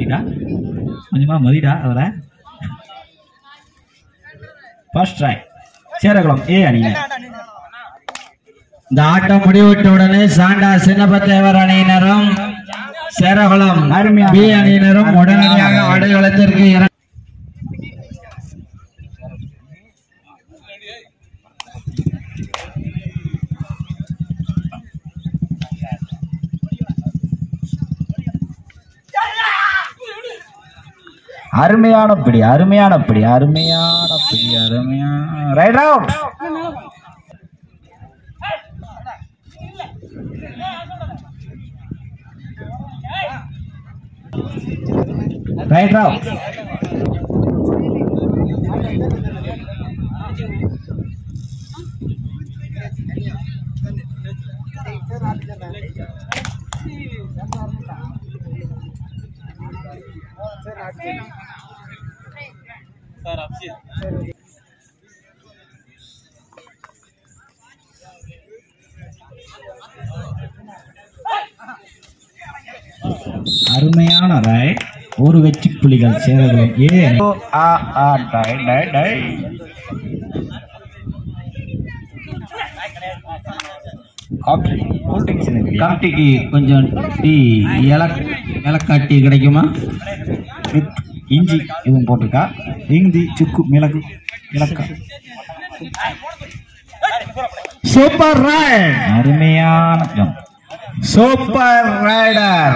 மதிடா கொஞ்சமா மதிடா அவரை first try சேரகுளம் A அணியினர் இந்த ஆட்டம் முடிவிட்ட உடனே சாண்டா சின்னப்பத்தேவர் அணியினரும் சேரகுளம் அருமையான- பி அணியினரும் உடனடியாக ஆடுகளத்திற்கு இற- அருமையான பிடி அருமையான பிடி அருமையான பிடி அருமையான ரைட் அவுட் ரைட் அவுட் அருமையான ரைட் ஒரு வெற்றி புலிகள் சேரகுளம் ஏ அணி. ஆ, ஆ, டை, டை, டை. காபி, கூல் ட்ரிங்க்ஸ் எனக்கு இல்லையா? கமிட்டிக்கு கொஞ்சம் டீ ஏலக் ஏலக்காய் டீ கிடைக்குமா வித் இஞ்சி இதுவும் போட்டிருக்கா இந்தி சுக்கு மிளகு இலக்கம் சூப்பர் ரைட் அருமையான jump. Super raider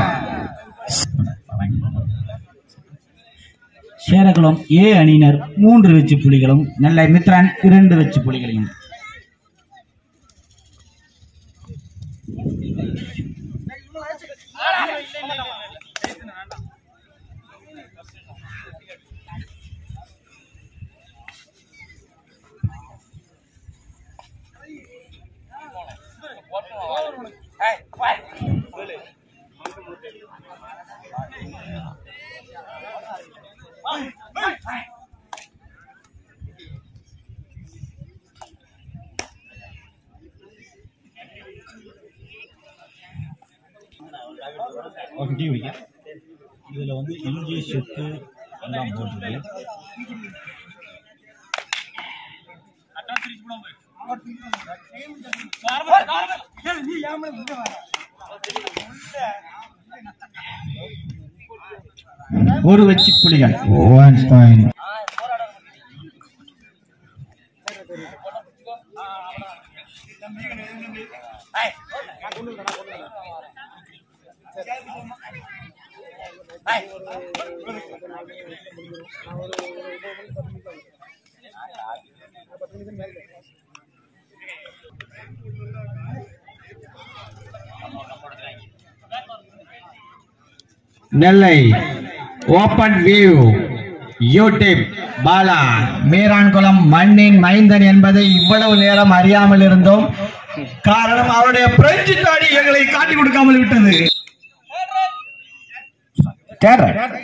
Serakulam A அணியினர் மூன்று வெச்சு புலிகளும் நெல்லை மித்ரான் இரண்டு வெச்சு புலிகளையும் இதுல வந்து இஞ்சி சுக்கு எல்லாம் போட்டிருக்கு ஒரு வெற்றி புலிகள் one point Nellai open view YouTube Bala Meerankulam மண்ணின் மைந்தன் என்பதை இவ்வளவு நேரம் அறியாமல் இருந்தோம் காரணம் அவருடைய பிரெஞ்சு தாடி எங்களை காட்டி கொடுக்காமல் விட்டது third raid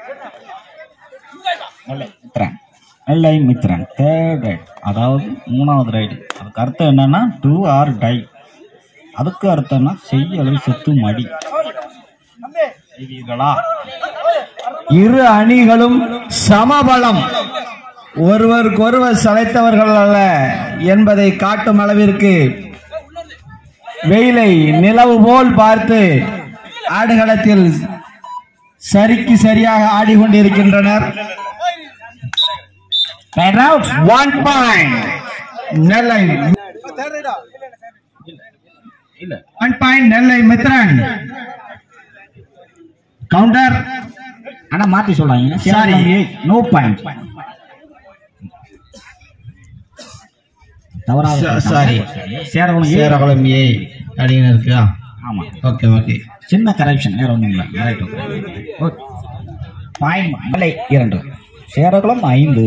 Nellai Mithran Nellai Mithran third raid அதாவது மூணாவது ரைடு அதுக்கு அர்த்தம் என்னன்னா டூ ஆர் டை அதுக்கு அர்த்தம்னா செய்ய அளவு செத்து மடி செய்வீர்களா இரு அணிகளும் சமபலம் ஒருவருக்கொருவர் சளைத்தவர்கள் அல்ல என்பதை காட்டும் அளவிற்கு வெயிலை நிலவு போல் பார்த்து ஆடுகளத்தில் சரிக்கு சரியாக ஆடிக்கொண்டிருக்கின்றனர் ஒன் பாயிண்ட் நெல்லை இல்ல one point Nellai Mithran counter ஆனா மாத்தி சொல்றாங்க Sorry. நோ பாயிண்ட் தவறாக ச- sorry. சேரகுளம் ஏ. சேரகுளம் ஏ அப்படின்னு இருக்கா ஆமா ஓகே ஓகே சின்ன கரெக்ஷன் வேற ஒண்ணும் இல்ல ரைட் ஓகே பாயிண்ட் மலை இரண்டு சேரகுளம் ஐந்து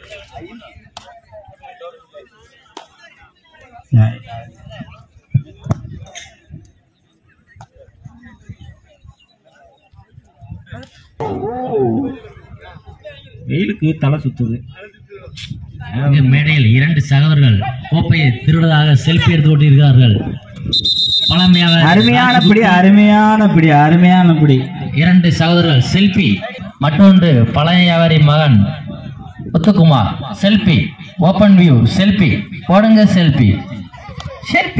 வெயிலுக்கு தலை சுத்துது இங்கு மேடையில் இரண்டு சகோதரர்கள் கோப்பையை திருடுவதாக செல்ஃபி எடுத்து கொண்டிருக்கிறார்கள் பழமையாக அருமையான பிடி அருமையான பிடி அருமையான பிடி இரண்டு சகோதரர்கள் செல்பி மற்றொன்று பழைய வியாபாரி மகன் Muthukumar selfie open view selfie போடுங்க செல்பி செல்பி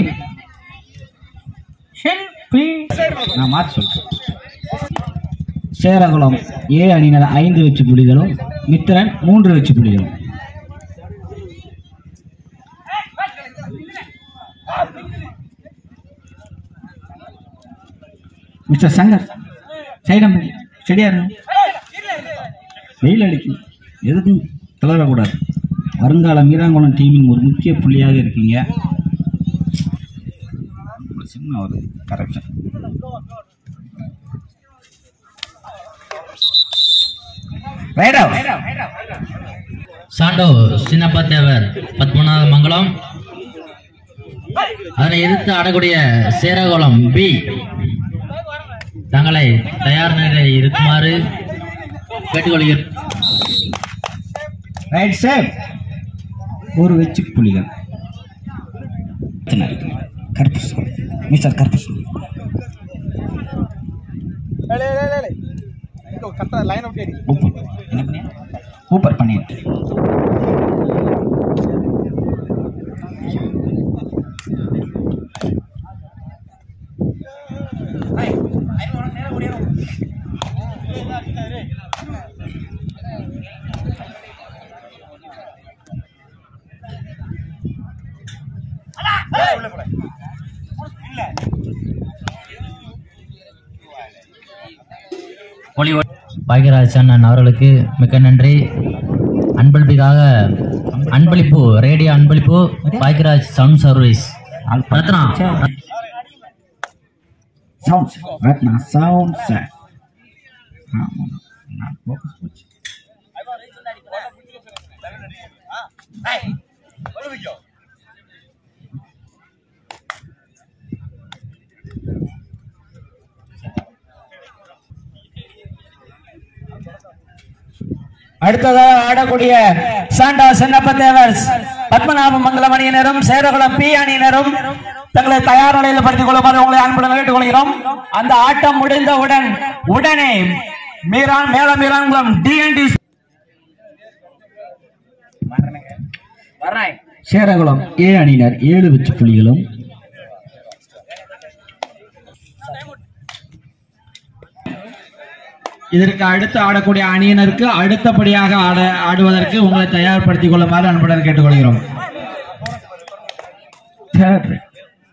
செல்பி நான் மாற்றி சொல்றேன் சேரகுளம் ஏ அணியினர் ஐந்து வெச்சு புள்ளிகளும் மித்திரன் மூன்று வெச்சு புள்ளிகளும் மிஸ்டர் சங்கர் சைடம் செடியா இருங்க வெயில் அடிக்கும் எதுக்கும் தளரக்கூடாது வருங்கால மீராங்குளம் டீமின் ஒரு முக்கிய புள்ளியாக இருக்கீங்க ஒரு சின்ன ஒரு கரெக்ஷன் ரைட் சாண்டோ சின்னப்பா தேவர் பத்மநாத மங்கலம் அதனை எதிர்த்து ஆடக்கூடிய சேரகுளம் பி தங்களை தயார் நிலையில் இருக்குமாறு கேட்டுக்கொள்கிறேன் ரைட் சார் ஒரு வெச்சு புலிகள் கருப்பு மிஸ்டர் கருப்பு ஊப்பர் என்ன பண்ணியா ஊப்பர் பண்ணிட்டு ஒளி பாக்யராஜ் அண்ணன் அவர்களுக்கு மிக்க நன்றி அன்பளிப்புக்காக அன்பளிப்பு ரேடியோ அன்பளிப்பு Bhagyaraj sound service Ratna sound Ratna sound sir நான் ஃபோக்கஸ் போச்சு அடுத்ததாக ஆடக்கூடிய சாண்டா சின்னப்ப தேவர்ஸ் பத்மநாப மங்கலம் அணியினரும் சேரகுளம் பி அணியினரும் தங்களை தயார் நிலையில் படுத்திக் கொள்ளுமாறு உங்களை அன்புடன் கேட்டுக்கொள்கிறோம் அந்த ஆட்டம் முடிந்தவுடன் உடனே மீரான் மேல மீரான்குளம் டிஎன்டி சேரகுளம் ஏ அணியினர் ஏழு வெச்சு புள்ளிகளும் இதற்கு அடுத்து ஆடக்கூடிய அணியினருக்கு அடுத்தபடியாக ஆட ஆடுவதற்கு உங்களை தயார்படுத்திக் கொள்ளுமாறு அன்புடன் கேட்டுக்கொள்கிறோம் தேர்ட் ரைட்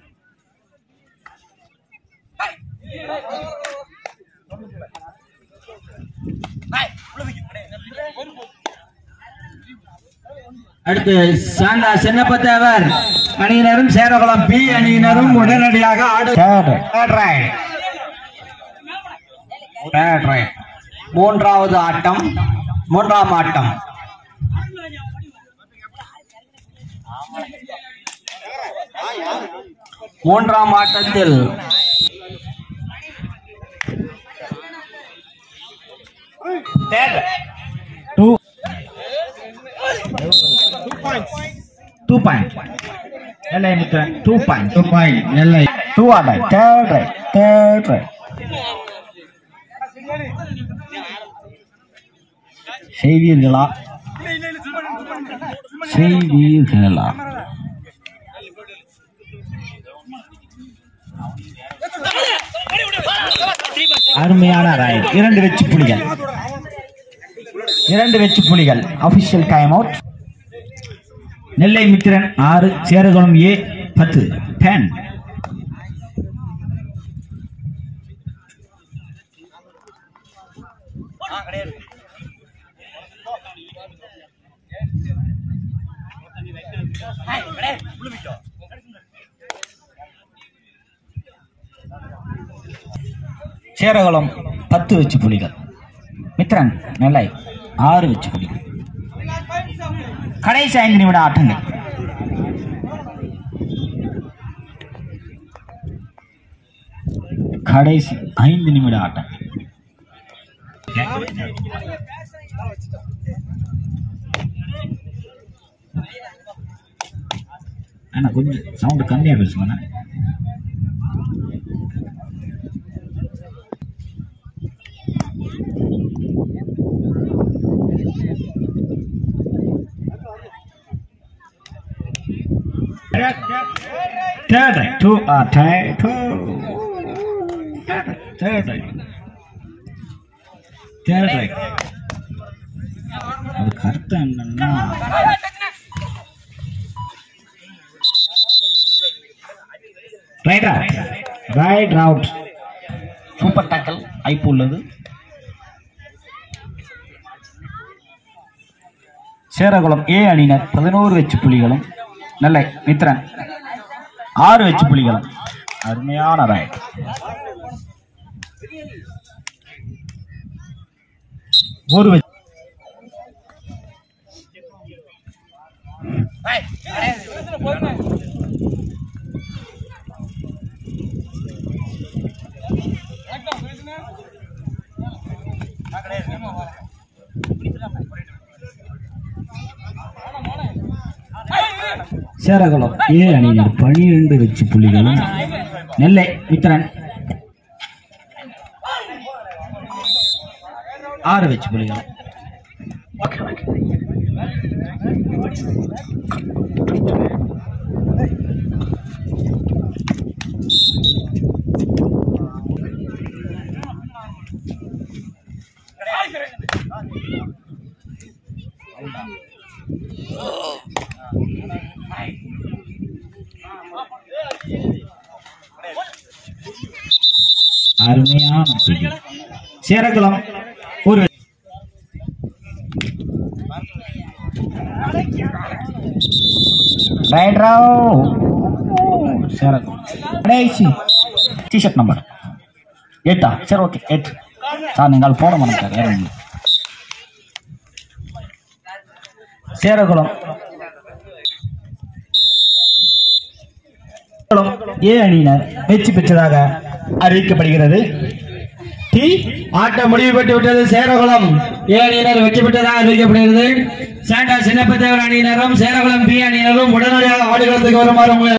அடுத்து சாண்டா சின்னப்ப தேவர் அணியினரும் சேரகுளம் பி அணியினரும் உடனடியாக ஆடு third right Third right. Third right. மூன்றாவது ஆட்டம் மூன்றாம் ஆட்டம் மூன்றாம் ஆட்டத்தில் டூ டூ பாயிண்ட் எல்லை Mithran two point two point Nellai do or right third right third right செய்வீர்களா செய்வீர்களா அருமையான ராய் இரண்டு வெச்சு புலிகள் இரண்டு வெச்சு புலிகள் official time out Nellai Mithran ஆறு சேரகுளம் ஏ பத்து டென் சேரகுளம் பத்து வெச்சு புலிகள் மித்ரன் நெல்லை ஆறு வெச்சு புலிகள் கடைசி ஐந்து நிமிட ஆட்டங்கள் கடைசி ஐந்து நிமிட ஆட்டம் அண்ணா கொஞ்சம் சவுண்டு கம்மியாக பேசுங்கண்ணா third right do or die do third right third right அதுக்கு அர்த்தம் என்னன்னா right out right out super tackle வாய்ப்பு உள்ளது சேரகுளம் ஏ அணியினர் பதினோரு வெச்சு புலிகளும் நல்ல மித்ரன் ஆறு வெச்சு புலிகளும் அருமையான ரைட் ஒரு வெச்சு சேரகுளம் ஏ அணியினர் பனிரெண்டு வெச்சு புள்ளிகளும் நெல்லை மித்ரன் ஆறு வெச்சு புள்ளிகளும் அருமையான புள்ளி. சேரகுளம் ஒரு வெ- ரைட் ராவ். சேரகுளம் கடைசி டிஷர்ட் நம்பர் எட்டா சரி ஓகே எட்டு சார் நீங்கள் போட மாட்டேன் வேற ஒன்று சேரகுளம் ஏ அணியினர் வெற்றி பெற்றதாக அறிவிக்கப்படுகிறது டி ஆட்டம் முடிவு பெற்று விட்டது சேரகுளம் ஏ அணியினர் வெற்றி பெற்றதாக அறிவிக்கப்படுகிறது சாண்டா சின்னப்பத்தேவர் அணியினரும் சேரகுளம் பி அணியினரும் உடனடியாக ஆடுகளத்துக்கு வருமாறு உங்களை